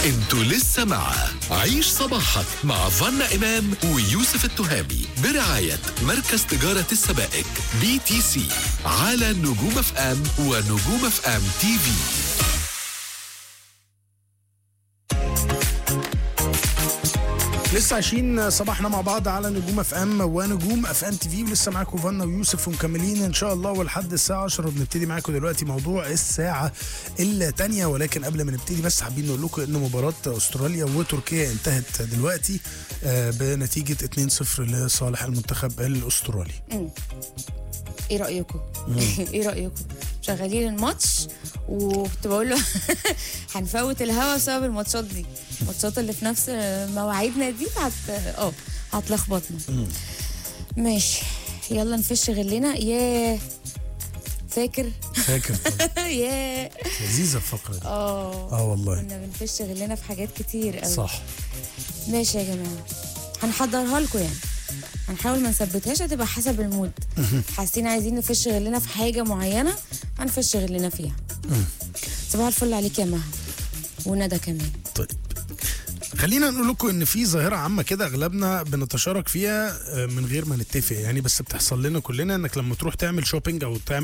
انتوا لسه مع عيش صباحك مع فنا إمام ويوسف التهامي برعاية مركز تجارة السبائك بي تي سي على نجوم اف ام ونجوم اف ام تي في لسه عايشين صباحنا مع بعض على نجوم اف ام ونجوم اف ام تي في ولسه معاكم فانا ويوسف ومكملين ان شاء الله ولحد الساعه 10 بنبتدي معاكم دلوقتي موضوع الساعه الثانيه ولكن قبل ما نبتدي بس حابين نقول لكم ان مباراه استراليا وتركيا انتهت دلوقتي آه، بنتيجه 2-0 لصالح المنتخب الاسترالي ايه رايكم ايه رايكم شغالين الماتش وكنت بقول له هنفوت الهوا بسبب الماتشات دي الماتشات اللي في نفس مواعيدنا دي هت اه هتلخبطنا ماشي يلا نفش غلنا ياه فاكر فاكر طبعاً. ياه لذيذه الفقره دي اه اه والله كنا بنفش غلنا في حاجات كتير قوي صح ماشي يا جماعه هنحضرها لكم يعني هنحاول ما نثبتهاش هتبقى حسب المود حاسين عايزين نفش غلنا في حاجه معينه هنفش غلنا فيها صباح الفل عليك يا مها وندى كمان طيب خلينا نقول لكم ان في ظاهره عامه كده اغلبنا بنتشارك فيها آه، من غير ما نتفق يعني بس بتحصل لنا كلنا انك لما تروح تعمل شوبينج او تعمل